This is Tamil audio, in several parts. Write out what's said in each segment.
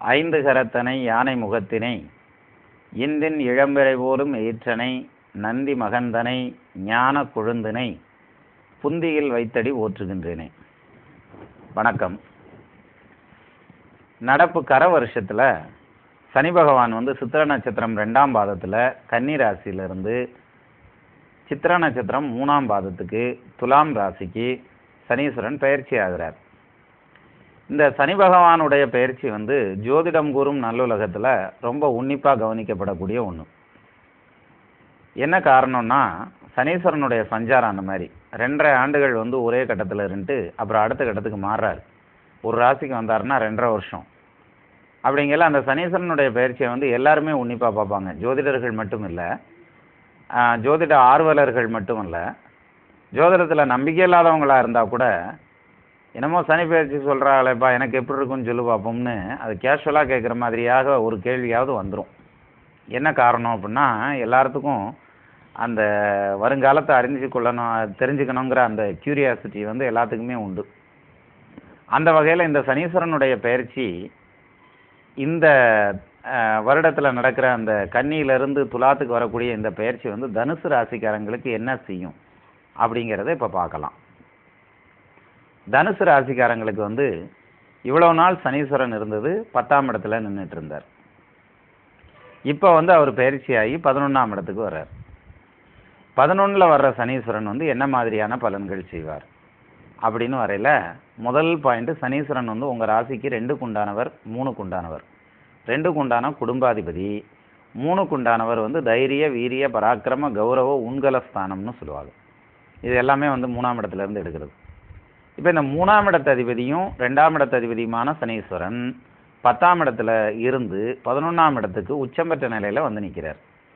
ஐந்து கரத்தனை யானை முகத்தினை இந்தின் இளம்பிறை போலும் ஈற்றனை நந்தி மகந்தனை ஞான கொழுந்தினை புந்தியில் வைத்தடி ஓற்றுகின்றேனே வணக்கம் நடப்பு கர வருஷத்துல சனி பகவான் வந்து சித்திர நட்சத்திரம் ரெண்டாம் பாதத்துல கன்னி ராசியிலிருந்து சித்திர நட்சத்திரம் மூணாம் பாதத்துக்கு துலாம் ராசிக்கு சனீஸ்வரன் பயிற்சி ஆகிறார் இந்த சனி பகவானுடைய பயிற்சி வந்து ஜோதிடம் கூறும் நல்லுலகத்துல ரொம்ப உன்னிப்பா கவனிக்கப்படக்கூடிய ஒண்ணு என்ன காரணம்னா சனீஸ்வரனுடைய சஞ்சாரம் அந்த மாதிரி ரெண்டரை ஆண்டுகள் வந்து ஒரே கட்டத்துல இருந்துட்டு அப்புறம் அடுத்த கட்டத்துக்கு மாறுறாரு ஒரு ராசிக்கு வந்தாருன்னா ரெண்டரை வருஷம் அப்படிங்கல அந்த சனீஸ்வரனுடைய பயிற்சியை வந்து எல்லாருமே உன்னிப்பா பார்ப்பாங்க ஜோதிடர்கள் மட்டும் இல்லை ஜோதிட ஆர்வலர்கள் மட்டும் இல்லை ஜோதிடத்துல நம்பிக்கை இல்லாதவங்களா இருந்தா கூட என்னமோ சனி பயிற்சி சொல்கிறாங்களேப்பா எனக்கு எப்படி இருக்குன்னு சொல்லு பார்ப்போம்னு அது கேஷுவலாக கேட்குற மாதிரியாக ஒரு கேள்வியாவது வந்துடும் என்ன காரணம் அப்படின்னா எல்லாத்துக்கும் அந்த வருங்காலத்தை அறிஞ்சு கொள்ளணும் தெரிஞ்சுக்கணுங்கிற அந்த கியூரியாசிட்டி வந்து எல்லாத்துக்குமே உண்டு அந்த வகையில் இந்த சனீஸ்வரனுடைய பயிற்சி இந்த வருடத்தில் நடக்கிற அந்த கன்னியிலிருந்து துலாத்துக்கு வரக்கூடிய இந்த பயிற்சி வந்து தனுசு ராசிக்காரங்களுக்கு என்ன செய்யும் அப்படிங்கிறத இப்போ பார்க்கலாம் தனுசு ராசிக்காரங்களுக்கு வந்து இவ்வளவு நாள் சனீஸ்வரன் இருந்தது பத்தாம் இடத்துல நின்றுட்டு இருந்தார் இப்போ வந்து அவர் பயிற்சியாகி பதினொன்றாம் இடத்துக்கு வர்றார் பதினொன்றில் வர்ற சனீஸ்வரன் வந்து என்ன மாதிரியான பலன்கள் செய்வார் அப்படின்னு வரையில முதல் பாயிண்ட் சனீஸ்வரன் வந்து உங்கள் ராசிக்கு ரெண்டுக்கு உண்டானவர் மூணுக்கு உண்டானவர் ரெண்டுக்கு உண்டான குடும்பாதிபதி மூணுக்கு உண்டானவர் வந்து தைரிய வீரிய பராக்கிரம கௌரவ உண்கலஸ்தானம்னு சொல்லுவாங்க இது எல்லாமே வந்து மூணாம் இடத்துல இருந்து எடுக்கிறது இப்போ இந்த மூணாம் இடத்த அதிபதியும் ரெண்டாம் இடத்த அதிபதியுமான சனீஸ்வரன் பத்தாம் இடத்துல இருந்து பதினொன்றாம் இடத்துக்கு உச்சம் பெற்ற நிலையில வந்து நிற்கிறார்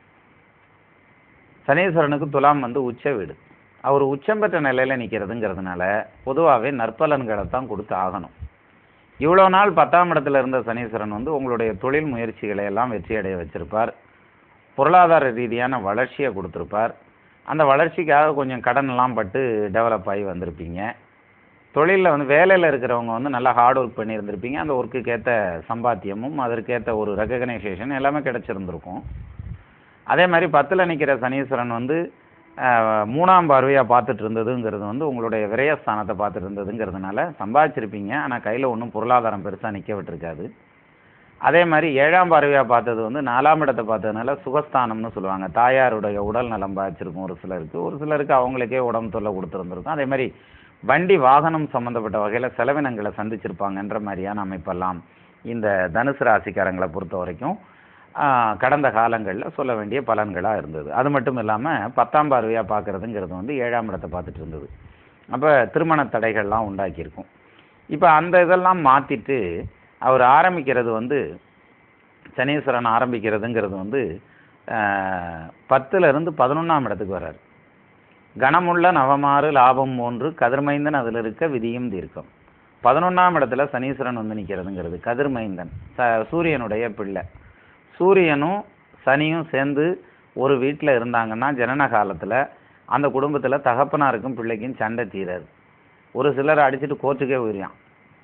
சனீஸ்வரனுக்கு துலாம் வந்து உச்ச வீடு அவர் உச்சம் பெற்ற நிலையில நிற்கிறதுங்கிறதுனால பொதுவாகவே நற்பலன்களை தான் கொடுத்து ஆகணும் இவ்வளோ நாள் பத்தாம் இடத்துல இருந்த சனீஸ்வரன் வந்து உங்களுடைய தொழில் முயற்சிகளை எல்லாம் வெற்றி அடைய வச்சிருப்பார் பொருளாதார ரீதியான வளர்ச்சியை கொடுத்துருப்பார் அந்த வளர்ச்சிக்காக கொஞ்சம் கடன் எல்லாம் பட்டு டெவலப் ஆகி வந்திருப்பீங்க தொழிலில் வந்து வேலையில் இருக்கிறவங்க வந்து நல்லா ஹார்ட் ஒர்க் பண்ணியிருந்திருப்பீங்க அந்த ஒர்க்குக்கு ஏற்ற சம்பாத்தியமும் அதற்கேற்ற ஒரு ரெக்கக்னைசேஷன் எல்லாமே கிடைச்சிருந்துருக்கும் அதே மாதிரி பத்தில் நிற்கிற சனீஸ்வரன் வந்து மூணாம் பார்வையாக பார்த்துட்டு இருந்ததுங்கிறது வந்து உங்களுடைய விரயஸ்தானத்தை பார்த்துட்டு இருந்ததுங்கிறதுனால சம்பாதிச்சிருப்பீங்க ஆனால் கையில் ஒன்றும் பொருளாதாரம் பெருசாக நிற்க விட்டுருக்காது அதே மாதிரி ஏழாம் பார்வையாக பார்த்தது வந்து நாலாம் இடத்தை பார்த்ததுனால சுகஸ்தானம்னு சொல்லுவாங்க தாயாருடைய உடல் நலம் பாதிச்சிருக்கும் ஒரு சிலருக்கு ஒரு சிலருக்கு அவங்களுக்கே உடம்பு தொல்லை கொடுத்துருந்துருக்கும் அதே மாதிரி வண்டி வாகனம் சம்மந்தப்பட்ட வகையில் செலவினங்களை சந்திச்சிருப்பாங்கன்ற மாதிரியான அமைப்பெல்லாம் இந்த தனுசு ராசிக்காரங்களை பொறுத்த வரைக்கும் கடந்த காலங்களில் சொல்ல வேண்டிய பலன்களாக இருந்தது அது மட்டும் இல்லாமல் பத்தாம் பார்வையாக பார்க்குறதுங்கிறது வந்து ஏழாம் இடத்தை பார்த்துட்டு இருந்தது அப்போ திருமண தடைகள்லாம் உண்டாக்கியிருக்கும் இப்போ அந்த இதெல்லாம் மாற்றிட்டு அவர் ஆரம்பிக்கிறது வந்து சனீஸ்வரன் ஆரம்பிக்கிறதுங்கிறது வந்து பத்துலேருந்து பதினொன்றாம் இடத்துக்கு வர்றார் கனமுள்ள நவமாறு லாபம் ஒன்று கதிர்மைந்தன் அதில் இருக்க விதியும் தீர்க்கம் பதினொன்றாம் இடத்துல சனீஸ்வரன் வந்து நிற்கிறதுங்கிறது கதிர்மைந்தன் ச சூரியனுடைய பிள்ளை சூரியனும் சனியும் சேர்ந்து ஒரு வீட்டில் இருந்தாங்கன்னா ஜனன காலத்தில் அந்த குடும்பத்தில் தகப்பனாருக்கும் பிள்ளைக்கும் சண்டை தீராது ஒரு சிலர் அடிச்சுட்டு கோர்ட்டுக்கே போயிடுவான்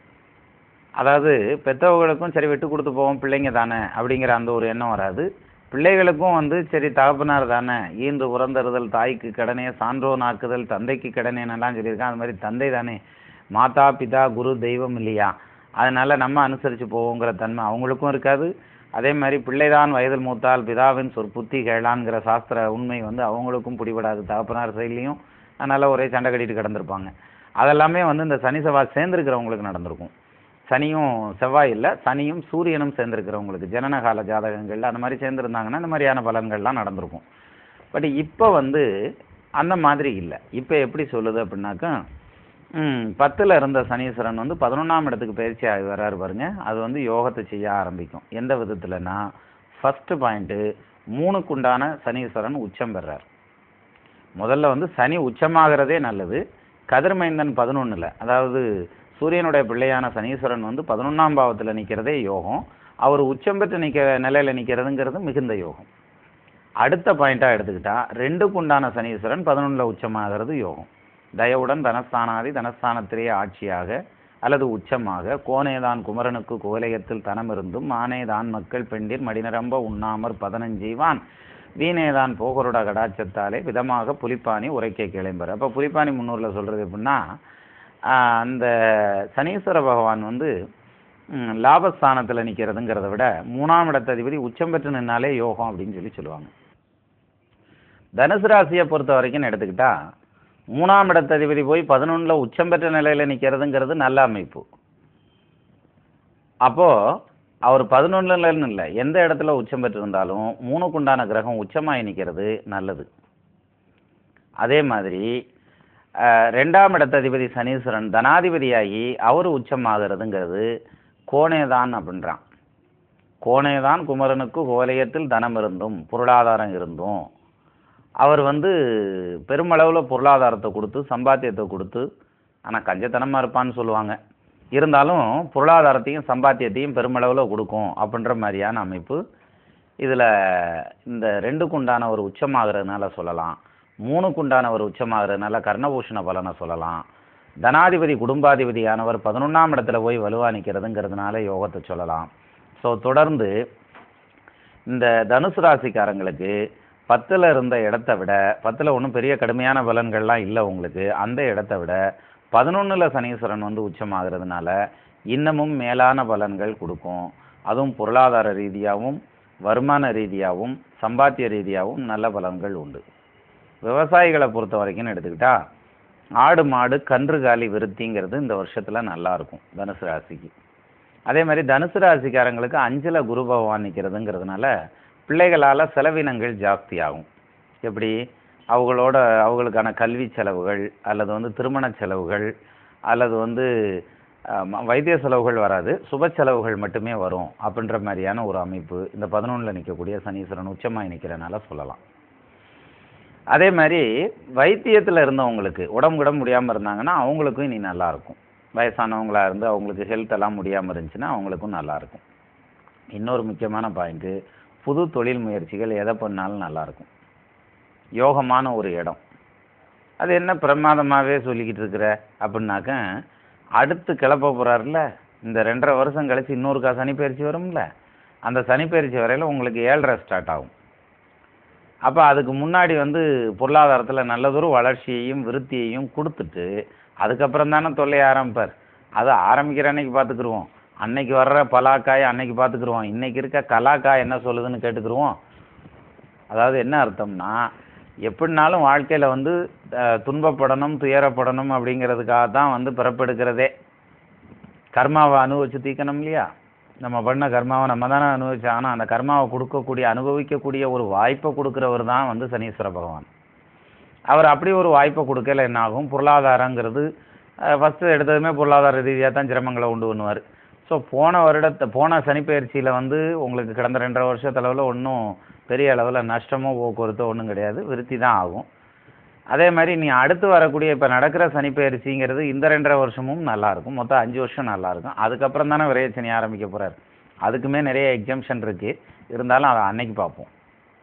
அதாவது பெற்றவங்களுக்கும் சரி விட்டு கொடுத்து போவோம் பிள்ளைங்க தானே அப்படிங்கிற அந்த ஒரு எண்ணம் வராது பிள்ளைகளுக்கும் வந்து சரி தகப்பனார் தானே ஈன்று உறந்தறுதல் தாய்க்கு கடனே சான்றோன் ஆக்குதல் தந்தைக்கு கடனேன்னெல்லாம் சொல்லியிருக்கான் அது மாதிரி தந்தை தானே மாதா பிதா குரு தெய்வம் இல்லையா அதனால நம்ம அனுசரித்து போவோங்கிற தன்மை அவங்களுக்கும் இருக்காது அதே மாதிரி பிள்ளைதான் வயதில் மூத்தால் பிதாவின் சொற் புத்தி கேளான்ங்கிற சாஸ்திர உண்மை வந்து அவங்களுக்கும் பிடிபடாது தகப்பனார் சைட்லேயும் அதனால் ஒரே சண்டை கட்டிட்டு கிடந்திருப்பாங்க அதெல்லாமே வந்து இந்த சனி செவ்வாய் சேர்ந்துருக்கிறவங்களுக்கு நடந்திருக்கும் சனியும் செவ்வாய் இல்லை சனியும் சூரியனும் சேர்ந்துருக்கிறவங்களுக்கு ஜனனகால ஜாதகங்கள் அந்த மாதிரி சேர்ந்துருந்தாங்கன்னா இந்த மாதிரியான பலன்கள்லாம் நடந்திருக்கும் பட் இப்போ வந்து அந்த மாதிரி இல்லை இப்போ எப்படி சொல்லுது அப்படின்னாக்கா பத்தில் இருந்த சனீஸ்வரன் வந்து பதினொன்றாம் இடத்துக்கு பயிற்சி ஆகி வர்றாரு பாருங்க அது வந்து யோகத்தை செய்ய ஆரம்பிக்கும் எந்த விதத்துலனா ஃபஸ்ட்டு பாயிண்ட்டு மூணுக்குண்டான சனீஸ்வரன் உச்சம் பெறார் முதல்ல வந்து சனி உச்சமாகிறதே நல்லது கதிர்மைந்தன் பதினொன்றில் அதாவது சூரியனுடைய பிள்ளையான சனீஸ்வரன் வந்து பதினொன்றாம் பாவத்தில் நிற்கிறதே யோகம் அவர் உச்சம் பெற்று நிற்க நிலையில் நிற்கிறதுங்கிறது மிகுந்த யோகம் அடுத்த பாயிண்ட்டாக எடுத்துக்கிட்டா ரெண்டுக்கு உண்டான சனீஸ்வரன் பதினொன்றில் உச்சமாகிறது யோகம் தயவுடன் தனஸ்தானாதி தனஸ்தானத்திலேயே ஆட்சியாக அல்லது உச்சமாக கோனேதான் குமரனுக்கு கோலயத்தில் தனமிருந்தும் மானேதான் மக்கள் பெண்டிர் மடிநிரம்ப உண்ணாமற் பதினஞ்செய்வான் வீணேதான் போகருட கடாச்சத்தாலே விதமாக புலிப்பாணி உரைக்க கிளம்பர் அப்போ புலிப்பாணி முன்னூரில் சொல்கிறது எப்படின்னா ஆஹ் அந்த சனீஸ்வர பகவான் வந்து ம், லாபஸ்தானத்தில் நிற்கிறதுங்கிறத விட மூணாம் இடத்ததிபதி உச்சம் பெற்று நின்னாலே யோகம் அப்படின்னு சொல்லி சொல்லுவாங்க தனுசு ராசியை பொறுத்த வரைக்கும் எடுத்துக்கிட்டா மூணாம் இடத்ததிபதி போய் பதினொன்றில் உச்சம் பெற்ற நிலையில் நிற்கிறதுங்கிறது நல்ல அமைப்பு அப்போ அவர் பதினொன்றுலன்னு இல்லை எந்த இடத்துல உச்சம் பெற்றிருந்தாலும் மூணுக்குண்டான கிரகம் உச்சமாகி நிற்கிறது நல்லது அதே மாதிரி அஹ், ரெண்டாம் இடத்ததிபதி சனீஸ்வரன் தனாதிபதியாகி அவர் உச்சமாகிறதுங்கிறது கோணேதான் அப்படின்றான் கோணேதான் குமரனுக்கு கோலயத்தில் தனம் இருந்தும் பொருளாதாரம் இருந்தும் அவர் வந்து பெருமளவில் பொருளாதாரத்தை கொடுத்து சம்பாத்தியத்தை கொடுத்து ஆனால் கஞ்சத்தனமாக இருப்பான்னு சொல்லுவாங்க இருந்தாலும் பொருளாதாரத்தையும் சம்பாத்தியத்தையும் பெருமளவில் கொடுக்கும் அப்படின்ற மாதிரியான அமைப்பு இதில் இந்த ரெண்டுக்கு உண்டான ஒரு உச்சமாகிறதுனால சொல்லலாம் மூணுக்கு உண்டான ஒரு உச்சமாகிறதுனால கர்ணபூஷண பலனை சொல்லலாம் தனாதிபதி குடும்பாதிபதியானவர் பதினொன்றாம் இடத்துல போய் வலுவா நிற்கிறதுங்கிறதுனால யோகத்தை சொல்லலாம் ஸோ தொடர்ந்து இந்த தனுசு ராசிக்காரங்களுக்கு பத்தில் இருந்த இடத்த விட பத்தில் ஒன்றும் பெரிய கடுமையான பலன்கள்லாம் இல்லை உங்களுக்கு அந்த இடத்த விட பதினொன்றில் சனீஸ்வரன் வந்து உச்சமாகிறதுனால இன்னமும் மேலான பலன்கள் கொடுக்கும் அதுவும் பொருளாதார ரீதியாகவும் வருமான ரீதியாகவும் சம்பாத்திய ரீதியாகவும் நல்ல பலன்கள் உண்டு விவசாயிகளை பொறுத்த வரைக்கும் எடுத்துக்கிட்டா ஆடு மாடு கன்றுகாலி விருத்திங்கிறது இந்த வருஷத்தில் நல்லா இருக்கும் தனுசு ராசிக்கு அதே மாதிரி தனுசு ராசிக்காரங்களுக்கு அஞ்சில் குரு பகவான் நிற்கிறதுங்கிறதுனால பிள்ளைகளால் செலவினங்கள் ஜாஸ்தி ஆகும் எப்படி அவங்களோட அவங்களுக்கான கல்வி செலவுகள் அல்லது வந்து திருமண செலவுகள் அல்லது வந்து ஆம், வைத்திய செலவுகள் வராது சுப செலவுகள் மட்டுமே வரும் அப்படின்ற மாதிரியான ஒரு அமைப்பு இந்த பதினொன்றில் நிற்கக்கூடிய சனீஸ்வரன் உச்சமாய் நிற்கிறனால சொல்லலாம் அதே மாதிரி வைத்தியத்தில் இருந்தவங்களுக்கு உடம்பு கிடம் முடியாமல் இருந்தாங்கன்னா அவங்களுக்கும் இனி நல்லா இருக்கும் வயசானவங்களா இருந்து அவங்களுக்கு ஹெல்த் எல்லாம் முடியாமல் இருந்துச்சுன்னா அவங்களுக்கும் நல்லா இருக்கும் இன்னொரு முக்கியமான பாயிண்ட்டு புது தொழில் முயற்சிகள் எதை பண்ணாலும் நல்லா இருக்கும் யோகமான ஒரு இடம் அது என்ன பிரமாதமாகவே சொல்லிக்கிட்டு இருக்கிற அப்படின்னாக்க அடுத்து கிளப்ப போகிறாருல இந்த ரெண்டரை வருஷம் கழிச்சு இன்னொருக்கா சனி பயிற்சி வரும்ல அந்த சனி பயிற்சி வரையில் உங்களுக்கு ஏழரை ஸ்டார்ட் ஆகும் அப்போ அதுக்கு முன்னாடி வந்து பொருளாதாரத்தில் நல்லதொரு வளர்ச்சியையும் விருத்தியையும் கொடுத்துட்டு அதுக்கப்புறம் தானே தொல்லைய ஆரம்பிப்பார் அதை ஆரம்பிக்கிற அன்னைக்கு பார்த்துக்குருவோம் அன்னைக்கு வர்ற பலாக்காய் அன்னைக்கு பார்த்துக்குருவோம் இன்னைக்கு இருக்க கலாக்காய் என்ன சொல்லுதுன்னு கேட்டுக்குருவோம் அதாவது என்ன அர்த்தம்னா எப்படினாலும் வாழ்க்கையில் வந்து அஹ், துன்பப்படணும் துயரப்படணும் அப்படிங்கிறதுக்காக தான் வந்து பிறப்பெடுக்கிறதே கர்மாவை அனுபவிச்சு தீக்கணும் இல்லையா நம்ம பண்ண கர்மாவை நம்ம தானே அனுபவிச்சோம் ஆனால் அந்த கர்மாவை கொடுக்கக்கூடிய அனுபவிக்கக்கூடிய ஒரு வாய்ப்பை கொடுக்குறவர் தான் வந்து சனீஸ்வர பகவான் அவர் அப்படி ஒரு வாய்ப்பை கொடுக்கல என்ன ஆகும் பொருளாதாரங்கிறது ஃபஸ்ட்டு எடுத்ததுமே பொருளாதார ரீதியாக தான் சிரமங்களை உண்டு பண்ணுவார் ஸோ போன வருடத்தை போன சனிப்பெயர்ச்சியில் வந்து உங்களுக்கு கடந்த ரெண்டரை வருஷத்தளவில் ஒன்றும் பெரிய அளவில் நஷ்டமோ போக்குவரத்தோ ஒன்றும் கிடையாது விருத்தி தான் ஆகும் அதே மாதிரி நீ அடுத்து வரக்கூடிய இப்போ நடக்கிற சனிப்பெயர்ச்சிங்கிறது இந்த ரெண்டரை வருஷமும் நல்லா இருக்கும் மொத்தம் அஞ்சு வருஷம் நல்லா இருக்கும் அதுக்கப்புறம் தானே விரையச்சனி ஆரம்பிக்க போகிறார் அதுக்குமே நிறைய எக்ஸம்ஷன் இருக்குது இருந்தாலும் அதை அன்னைக்கு பார்ப்போம்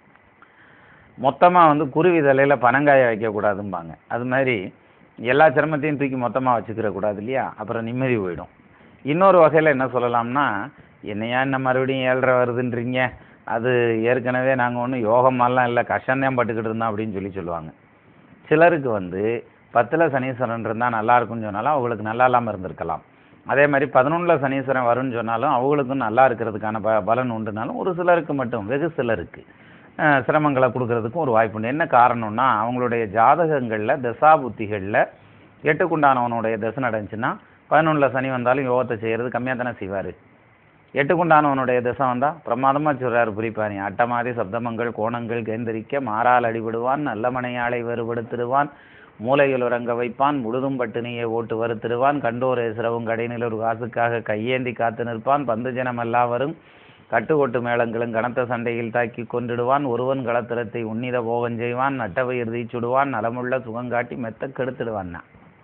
மொத்தமாக வந்து குருவி தலையில் பனங்காய வைக்கக்கூடாதும்பாங்க அது மாதிரி எல்லா சிரமத்தையும் தூக்கி மொத்தமாக வச்சுக்கிற கூடாது இல்லையா அப்புறம் நிம்மதி போயிடும் இன்னொரு வகையில் என்ன சொல்லலாம்னா என்னையா என்ன மறுபடியும் ஏழ்ரை வருதுன்றீங்க அது ஏற்கனவே நாங்கள் ஒன்றும் யோகமாலாம் இல்லை கஷ்டம்தான் பட்டுக்கிட்டு இருந்தோம் அப்படின்னு சொல்லி சொல்லுவாங்க சிலருக்கு வந்து பத்தில் சனீஸ்வரன் இருந்தால் நல்லா இருக்கும்னு சொன்னாலும் அவங்களுக்கு நல்லா இல்லாமல் இருந்திருக்கலாம் அதே மாதிரி பதினொன்றில் சனீஸ்வரன் வரும்னு சொன்னாலும் அவங்களுக்கும் நல்லா இருக்கிறதுக்கான ப பலன் உண்டுனாலும் ஒரு சிலருக்கு மட்டும் வெகு சிலருக்கு அஹ், சிரமங்களை கொடுக்கறதுக்கும் ஒரு வாய்ப்பு உண்டு என்ன காரணம்னா அவங்களுடைய ஜாதகங்களில் தசா புத்திகளில் எட்டுக்குண்டானவனுடைய தசை நடந்துச்சுன்னா பதினொன்றில் சனி வந்தாலும் யோகத்தை செய்கிறது கம்மியாக தானே செய்வார் எட்டுக்குண்டானவனுடைய திசை வந்தா பிரமாதமா சொல்றாரு புரிப்பானி அட்டமாதி சப்தமங்கள் கோணங்கள் கேந்திரிக்க மாறால் அடிபடுவான் நல்ல மனையாளை வேறுபடுத்திடுவான் மூலையில் உறங்க வைப்பான் முழுதும் பட்டினியை ஓட்டு வருத்திடுவான் கண்டோர் சிரவும் கடைநில ஒரு காசுக்காக கையேந்தி காத்து நிற்பான் பந்து ஜனம் எல்லாவரும் கட்டுக்கொட்டு மேளங்களும் கனத்த சண்டையில் தாக்கி கொன்றிடுவான் ஒருவன் களத்திரத்தை உன்னித போகம் செய்வான் நட்டவயிர் தீச்சுடுவான் நலமுள்ள சுகங்காட்டி மெத்த கெடுத்துடுவான்னா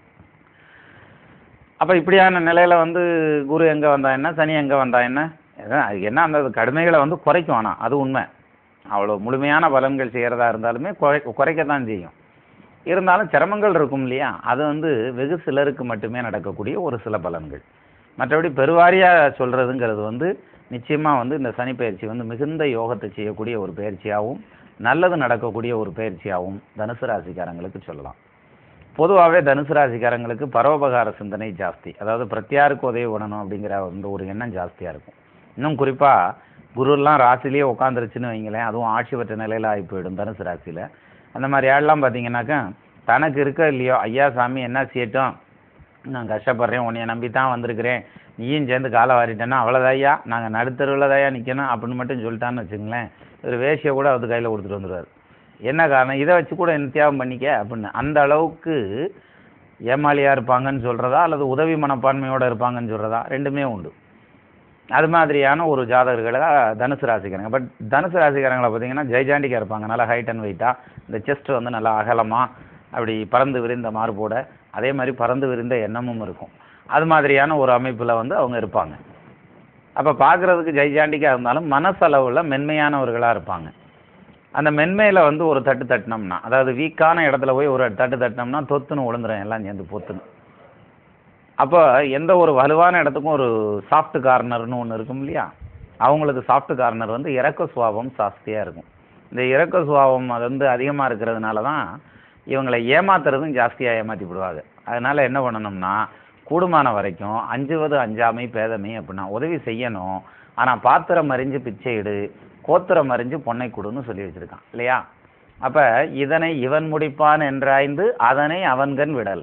அப்ப இப்படியான நிலையில வந்து குரு எங்க வந்தா என்ன சனி எங்க வந்தா என்ன அதான் அதுக்கு என்ன அந்த கடுமைகளை வந்து குறைக்கும் ஆனா அது உண்மை அவ்வளோ முழுமையான பலன்கள் செய்யறதா இருந்தாலுமே குறை குறைக்கத்தான் செய்யும் இருந்தாலும் சிரமங்கள் இருக்கும் இல்லையா அது வந்து வெகு சிலருக்கு மட்டுமே நடக்கக்கூடிய ஒரு சில பலன்கள் மற்றபடி பெருவாரியாக சொல்கிறதுங்கிறது வந்து நிச்சயமாக வந்து இந்த சனி பயிற்சி வந்து மிகுந்த யோகத்தை செய்யக்கூடிய ஒரு பயிற்சியாகவும் நல்லது நடக்கக்கூடிய ஒரு பயிற்சியாகவும் தனுசு ராசிக்காரங்களுக்கு சொல்லலாம் பொதுவாகவே தனுசு ராசிக்காரங்களுக்கு பரோபகார சிந்தனை ஜாஸ்தி அதாவது பிரத்யாருக்கு உதவி பண்ணணும் அப்படிங்கிற அந்த ஒரு எண்ணம் ஜாஸ்தியாக இருக்கும் இன்னும் குறிப்பாக குருலாம் ராசிலேயே உட்காந்துருச்சுன்னு வைங்களேன் அதுவும் ஆட்சி பெற்ற நிலையில் ஆகி போயிடும் தனுசு ராசியில் அந்த மாதிரி ஆள்லாம் பார்த்தீங்கன்னாக்கா தனக்கு இருக்க இல்லையோ ஐயா சாமி என்ன செய்யட்டும் நான் கஷ்டப்படுறேன் உன்னைய நம்பி தான் வந்திருக்கிறேன் நீயும் சேர்ந்து காலை வாரிட்டேன்னா அவ்வளோதாய்யா நாங்கள் நடுத்தருவில் தாயா நிற்கணும் அப்படின்னு மட்டும் சொல்லிட்டான்னு வச்சுங்களேன் ஒரு வேஷியை கூட அவர் கையில் கொடுத்துட்டு வந்துடுவார் என்ன காரணம் இதை வச்சு கூட என்ன தியாகம் பண்ணிக்க அப்படின்னு அந்த அளவுக்கு ஏமாளியாக இருப்பாங்கன்னு சொல்கிறதா அல்லது உதவி மனப்பான்மையோடு இருப்பாங்கன்னு சொல்கிறதா ரெண்டுமே உண்டு அது மாதிரியான ஒரு ஜாதகர்களை தனுசு ராசிக்காரங்க பட் தனுசு ராசிக்காரங்களை பார்த்தீங்கன்னா ஜெய்ஜாண்டிக்காக இருப்பாங்க நல்லா ஹைட் அண்ட் வெயிட்டாக இந்த செஸ்ட் வந்து நல்லா அகலமாக அப்படி பறந்து விரிந்த மார்போட அதே மாதிரி பறந்து விரிந்த எண்ணமும் இருக்கும் அது மாதிரியான ஒரு அமைப்பில் வந்து அவங்க இருப்பாங்க அப்போ பார்க்குறதுக்கு ஜெய்ஜாண்டிக்காக இருந்தாலும் மனசளவில் மென்மையானவர்களாக இருப்பாங்க அந்த மென்மையில் வந்து ஒரு தட்டு தட்டினோம்னா அதாவது வீக்கான இடத்துல போய் ஒரு தட்டு தட்டினோம்னா தொத்துன்னு விழுந்துரும் எல்லாம் சேர்ந்து பொத்துன்னு அப்போ எந்த ஒரு வலுவான இடத்துக்கும் ஒரு சாஃப்ட் கார்னர்னு ஒன்று இருக்கும் இல்லையா அவங்களுக்கு சாஃப்ட் கார்னர் வந்து இறக்க சுபாவம் ஜாஸ்தியாக இருக்கும் இந்த இறக்க சுபாவம் அது வந்து அதிகமாக இருக்கிறதுனால தான் இவங்களை ஏமாத்துறதும் ஜாஸ்தியாக ஏமாற்றி விடுவாங்க அதனால் என்ன பண்ணணும்னா கூடுமான வரைக்கும் அஞ்சுவது அஞ்சாமை பேதமை அப்படின்னா உதவி செய்யணும் ஆனால் பாத்திரம் அறிஞ்சு பிச்சையிடு கோத்திரம் அறிஞ்சு பொன்னை கொடுன்னு சொல்லி வச்சுருக்கான் இல்லையா அப்போ இதனை இவன் முடிப்பான் என்றாய்ந்து அதனை அவன்கண் விடல்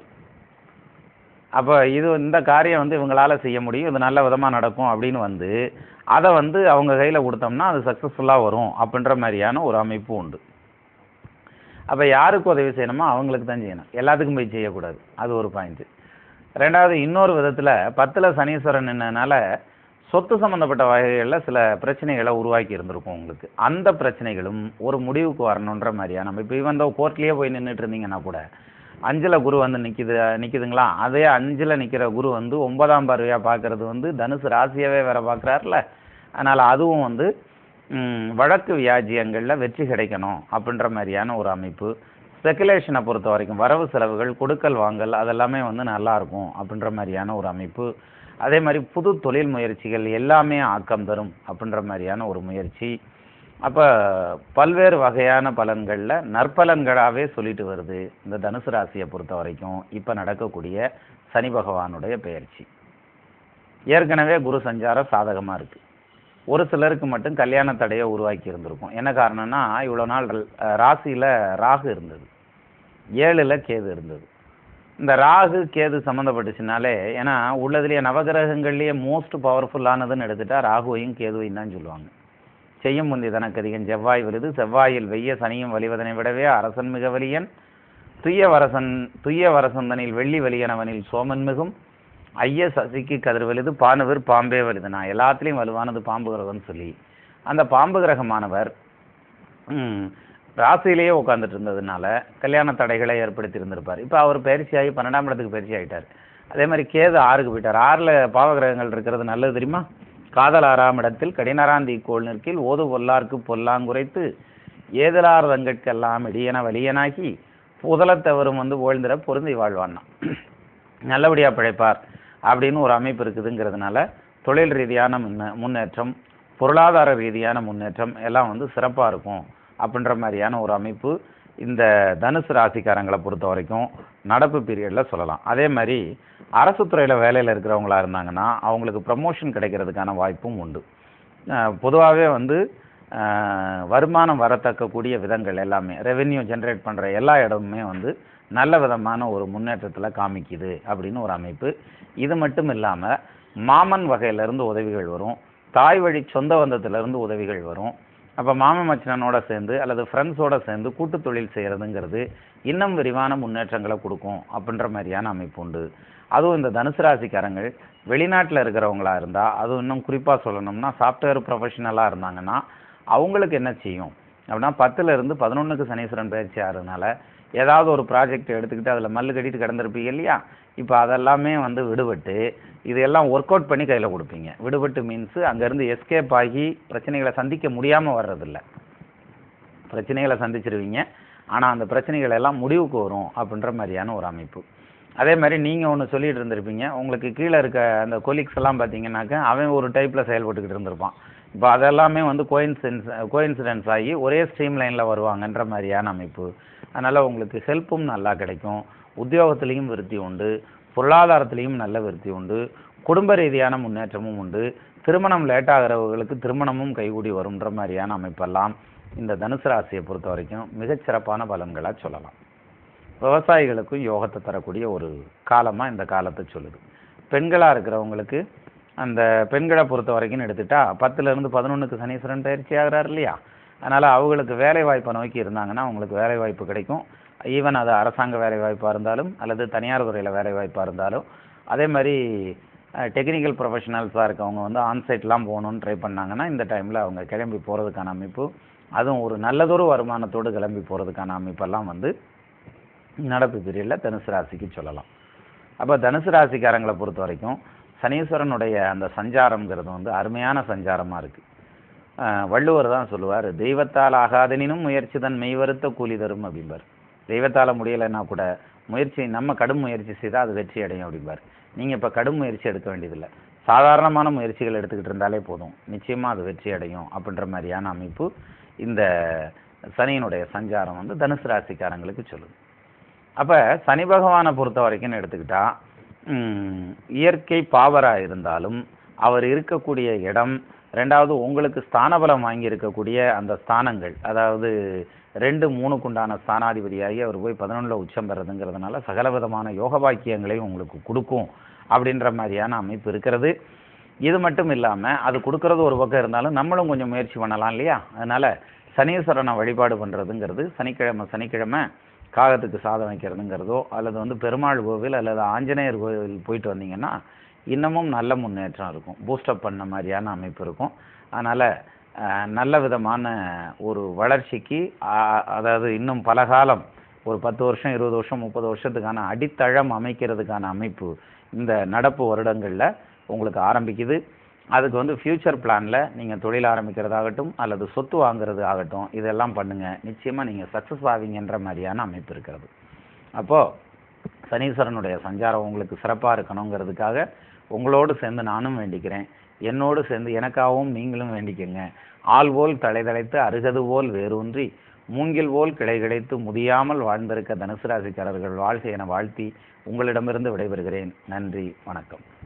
அப்போ இது இந்த காரியம் வந்து இவங்களால செய்ய முடியும் இது நல்ல விதமாக நடக்கும் அப்படின்னு வந்து அதை வந்து அவங்க கையில் கொடுத்தோம்னா அது சக்ஸஸ்ஃபுல்லாக வரும் அப்படின்ற மாதிரியான ஒரு அமைப்பு உண்டு அப்போ யாருக்கு உதவி செய்யணுமோ அவங்களுக்கு தான் செய்யணும் எல்லாத்துக்கும் போய் செய்யக்கூடாது அது ஒரு பாயிண்ட்டு ரெண்டாவது இன்னொரு விதத்தில் பத்தில் சனீஸ்வரன் என்னனால சொத்து சம்மந்தப்பட்ட வகைகளில் சில பிரச்சனைகளை உருவாக்கி இருந்திருக்கும் உங்களுக்கு அந்த பிரச்சனைகளும் ஒரு முடிவுக்கு வரணுன்ற மாதிரியான நம்ம இப்போ இவன் கோர்ட்லேயே போய் நின்றுட்டு இருந்தீங்கன்னா கூட அஞ்சில் குரு வந்து நிற்கிது நிற்கிதுங்களா அதே அஞ்சில் நிற்கிற குரு வந்து ஒன்பதாம் பார்வையாக பார்க்கறது வந்து தனுசு ராசியாவே வேற பார்க்குறாருல அதனால் அதுவும் வந்து ம், வழக்கு வியாஜியங்களில் வெற்றி கிடைக்கணும் அப்படின்ற மாதிரியான ஒரு அமைப்பு ஸ்பெகுலேஷனை பொறுத்த வரைக்கும் வரவு செலவுகள் கொடுக்கல் வாங்கல் அதெல்லாமே வந்து நல்லா இருக்கும் அப்படின்ற மாதிரியான ஒரு அமைப்பு அதே மாதிரி புது தொழில் முயற்சிகள் எல்லாமே ஆக்கம் தரும் அப்படின்ற மாதிரியான ஒரு முயற்சி அப்போ பல்வேறு வகையான பலன்களில் நற்பலன்களாகவே சொல்லிட்டு வருது இந்த தனுசு ராசியை பொறுத்த வரைக்கும் இப்போ நடக்கக்கூடிய சனி பகவானுடைய பெயர்ச்சி ஏற்கனவே குரு சஞ்சாரம் சாதகமாக இருக்குது ஒரு சிலருக்கு மட்டும் கல்யாண தடையை உருவாக்கி இருந்திருக்கும் என்ன காரணம்னா இவ்வளோ நாள் அஹ், ராசியில ராகு இருந்தது ஏழுல கேது இருந்தது இந்த ராகு கேது சம்மந்தப்பட்டுச்சுனாலே ஏன்னா உள்ளதுலேயே நவகிரகங்கள்லேயே மோஸ்ட் பவர்ஃபுல்லானதுன்னு எடுத்துட்டா ராகுவையும் கேதுவையும் தான் சொல்லுவாங்க செய்யும் முந்தி தனக்கதிகன் செவ்வாய் விருது செவ்வாயில் வெய்ய சனியும் வலிவதனை விடவே அரசன் மிக வலியன் துய்ய வரசன் துய்ய வரசந்தனில் வெள்ளி வலியனவனில் சோமன் மிகும் ஐய சசிக்கு கதிர் வலிது பானுவர் பாம்பே வலிது நான் எல்லாத்துலேயும் வலுவானது பாம்பு கிரகம்னு சொல்லி அந்த பாம்பு கிரகமானவர் ம், ராசியிலேயே உட்காந்துட்டு இருந்ததுனால கல்யாண தடைகளை ஏற்படுத்தி இருந்திருப்பார் இப்போ அவர் பயிற்சியாகி பன்னெண்டாம் இடத்துக்கு பயிற்சி ஆகிட்டார் அதே மாதிரி கேது ஆறுக்கு போயிட்டார் ஆறில் பாவகிரகங்கள் இருக்கிறது நல்லது தெரியுமா காதல் ஆறாம் இடத்தில் கடினராந்தி கோள் நிற்கில் ஓது பொல்லார்க்கு பொல்லாங்குரைத்து ஏதலார் தங்கட்கெல்லாம் இடியன வலியனாகி புதலத்தவரும் வந்து ஓழ்ந்திட பொருந்தி வாழ்வான்னா நல்லபடியாக பிழைப்பார் அப்படின்னு ஒரு அமைப்பு இருக்குதுங்கிறதுனால தொழில் ரீதியான முன்ன முன்னேற்றம் பொருளாதார ரீதியான முன்னேற்றம் எல்லாம் வந்து சிறப்பாக இருக்கும் அப்படின்ற மாதிரியான ஒரு அமைப்பு இந்த தனுசு ராசிக்காரங்களை பொறுத்த வரைக்கும் நடப்பு பீரியடில் சொல்லலாம் அதே மாதிரி அரசு துறையில் வேலையில் இருக்கிறவங்களா இருந்தாங்கன்னா அவங்களுக்கு ப்ரமோஷன் கிடைக்கிறதுக்கான வாய்ப்பும் உண்டு பொதுவாகவே வந்து அஹ், வருமானம் வரத்தக்கக்கூடிய விதங்கள் எல்லாமே ரெவென்யூ ஜென்ரேட் பண்ணுற எல்லா இடமுமே வந்து நல்ல விதமான ஒரு முன்னேற்றத்தில் காமிக்குது அப்படின்னு ஒரு அமைப்பு இது மட்டும் இல்லாமல் மாமன் வகையிலேருந்து உதவிகள் வரும் தாய் வழி சொந்த பந்தத்திலிருந்து உதவிகள் வரும் அப்போ மாமன் மச்சனனோட சேர்ந்து அல்லது ஃப்ரெண்ட்ஸோட சேர்ந்து கூட்டு தொழில் செய்கிறதுங்கிறது இன்னும் விரிவான முன்னேற்றங்களை கொடுக்கும் அப்படின்ற மாதிரியான அமைப்பு உண்டு அதுவும் இந்த தனுசு ராசிக்காரங்கள் வெளிநாட்டில் இருக்கிறவங்களா இருந்தால் அதுவும் இன்னும் குறிப்பாக சொல்லணும்னா சாஃப்ட்வேர் ப்ரொஃபஷனலாக இருந்தாங்கன்னா அவங்களுக்கு என்ன செய்யும் அப்படின்னா பத்துல இருந்து பதினொன்றுக்கு சனீஸ்வரன் பயிற்சி ஆகிறதுனால ஏதாவது ஒரு ப்ராஜெக்ட் எடுத்துக்கிட்டு அதில் மல்லு கட்டிட்டு கிடந்திருப்பீங்க இல்லையா இப்போ அதெல்லாமே வந்து விடுபட்டு இதெல்லாம் ஒர்க் அவுட் பண்ணி கையில் கொடுப்பீங்க விடுபட்டு மீன்ஸு அங்கேருந்து எஸ்கேப் ஆகி பிரச்சனைகளை சந்திக்க முடியாமல் வர்றதில்ல பிரச்சனைகளை சந்திச்சிருவீங்க ஆனால் அந்த பிரச்சனைகள் எல்லாம் முடிவுக்கு வரும் அப்படின்ற மாதிரியான ஒரு அமைப்பு அதே மாதிரி நீங்கள் ஒன்று சொல்லிட்டு இருந்திருப்பீங்க உங்களுக்கு கீழே இருக்க அந்த கொலீக்ஸ் எல்லாம் பார்த்தீங்கன்னாக்க அவன் ஒரு டைப்பில் செயல்பட்டுக்கிட்டு இருந்திருப்பான் இப்போ அதெல்லாமே வந்து கோயின்சிடன்ஸ் கோயின்சிடன்ஸ் ஆகி ஒரே ஸ்ட்ரீம் லைனில் வருவாங்கன்ற மாதிரியான அமைப்பு அதனால் உங்களுக்கு ஹெல்ப்பும் நல்லா கிடைக்கும் உத்தியோகத்திலையும் விருத்தி உண்டு பொருளாதாரத்திலையும் நல்ல விருத்தி உண்டு குடும்ப ரீதியான முன்னேற்றமும் உண்டு திருமணம் லேட் ஆகிறவர்களுக்கு திருமணமும் கைகூடி வரும்ன்ற மாதிரியான அமைப்பெல்லாம் இந்த தனுசு ராசியை பொறுத்த வரைக்கும் மிகச்சிறப்பான பலன்களாக சொல்லலாம் விவசாயிகளுக்கும் யோகத்தை தரக்கூடிய ஒரு காலமாக இந்த காலத்தை சொல்லுது பெண்களாக இருக்கிறவங்களுக்கு அந்த பெண்களை பொறுத்த வரைக்கும் எடுத்துட்டா பத்துலேருந்து பதினொன்றுக்கு சனீஸ்வரன் பயிற்சி ஆகிறார் இல்லையா அதனால் அவங்களுக்கு வேலை வாய்ப்பை நோக்கி இருந்தாங்கன்னா அவங்களுக்கு வேலை வாய்ப்பு கிடைக்கும் ஈவன் அது அரசாங்க வேலை வாய்ப்பாக இருந்தாலும் அல்லது தனியார் துறையில் வேலை வாய்ப்பாக இருந்தாலும் அதே மாதிரி டெக்னிக்கல் ப்ரொஃபஷனல்ஸாக இருக்கவங்க வந்து ஆன்சைட்லாம் போகணுன்னு ட்ரை பண்ணாங்கன்னா இந்த டைமில் அவங்க கிளம்பி போகிறதுக்கான அமைப்பு அதுவும் ஒரு நல்லதொரு வருமானத்தோடு கிளம்பி போகிறதுக்கான அமைப்பெல்லாம் வந்து நடப்பு பீரியடில் தனுசு ராசிக்கு சொல்லலாம் அப்போ தனுசு ராசிக்காரங்களை பொறுத்த வரைக்கும் சனீஸ்வரனுடைய அந்த சஞ்சாரம்ங்கிறது வந்து அருமையான சஞ்சாரமாக இருக்குது வள்ளுவர் தான் சொல்லுவார் தெய்வத்தால் ஆகாதனினும் முயற்சி தன் மெய்வருத்த கூலி தரும் அப்படிம்பார் தெய்வத்தால் முடியலைன்னா கூட முயற்சி நம்ம கடும் முயற்சி செய்தால் அது வெற்றி அடையும் அப்படிம்பார் நீங்கள் இப்போ கடும் முயற்சி எடுக்க வேண்டியதில்லை சாதாரணமான முயற்சிகள் எடுத்துக்கிட்டு இருந்தாலே போதும் நிச்சயமாக அது வெற்றி அடையும் அப்படின்ற மாதிரியான அமைப்பு இந்த சனியினுடைய சஞ்சாரம் வந்து தனுசு ராசிக்காரங்களுக்கு சொல்லுது அப்போ சனி பகவானை பொறுத்த வரைக்கும் எடுத்துக்கிட்டா ம், இயற்கை பாவராக இருந்தாலும் அவர் இருக்கக்கூடிய இடம் ரெண்டாவது உங்களுக்கு ஸ்தானபலம் வாங்கி இருக்கக்கூடிய அந்த ஸ்தானங்கள் அதாவது ரெண்டு மூணுக்குண்டான ஸ்தானாதிபதியாகி அவர் போய் பதினொன்றில் உச்சம் பெறதுங்கிறதுனால சகல விதமான யோக பாக்கியங்களையும் உங்களுக்கு கொடுக்கும் அப்படின்ற மாதிரியான அமைப்பு இருக்கிறது இது மட்டும் இல்லாமல் அது கொடுக்கறது ஒரு பக்கம் இருந்தாலும் நம்மளும் கொஞ்சம் முயற்சி பண்ணலாம் இல்லையா அதனால் சனீஸ்வரனை வழிபாடு பண்ணுறதுங்கிறது சனிக்கிழமை சனிக்கிழமை காகத்துக்கு சாதம் வைக்கிறதுங்கிறதோ அல்லது வந்து பெருமாள் கோவில் அல்லது ஆஞ்சநேயர் கோவில் போயிட்டு வந்தீங்கன்னா இன்னமும் நல்ல முன்னேற்றம் இருக்கும் பூஸ்டப் பண்ண மாதிரியான அமைப்பு இருக்கும் அதனால் நல்ல விதமான ஒரு வளர்ச்சிக்கு ஆ- அதாவது இன்னும் பல காலம் ஒரு பத்து வருஷம் இருபது வருஷம் முப்பது வருஷத்துக்கான அடித்தளம் அமைக்கிறதுக்கான அமைப்பு இந்த நடப்பு வருடங்களில் உங்களுக்கு ஆரம்பிக்குது அதுக்கு வந்து ஃப்யூச்சர் பிளானில் நீங்கள் தொழில் ஆரம்பிக்கிறதாகட்டும் அல்லது சொத்து வாங்குறது ஆகட்டும் இதெல்லாம் பண்ணுங்கள் நிச்சயமாக நீங்கள் சக்ஸஸ் ஆவீங்கன்ற மாதிரியான அமைப்பு இருக்கிறது அப்போது சனீஸ்வரனுடைய சஞ்சாரம் உங்களுக்கு சிறப்பாக இருக்கணுங்கிறதுக்காக உங்களோடு சேர்ந்து நானும் வேண்டிக்கிறேன் என்னோடு சேர்ந்து எனக்காகவும் நீங்களும் வேண்டிக்கங்க ஆள் போல் தலைதளைத்து அருகது போல் வேரூன்றி மூங்கில் போல் கிளை கிடைத்து முதியாமல் வாழ்ந்திருக்க தனுசு ராசிக்காரர்கள் வாழ்க என வாழ்த்தி உங்களிடமிருந்து விடைபெறுகிறேன் நன்றி வணக்கம்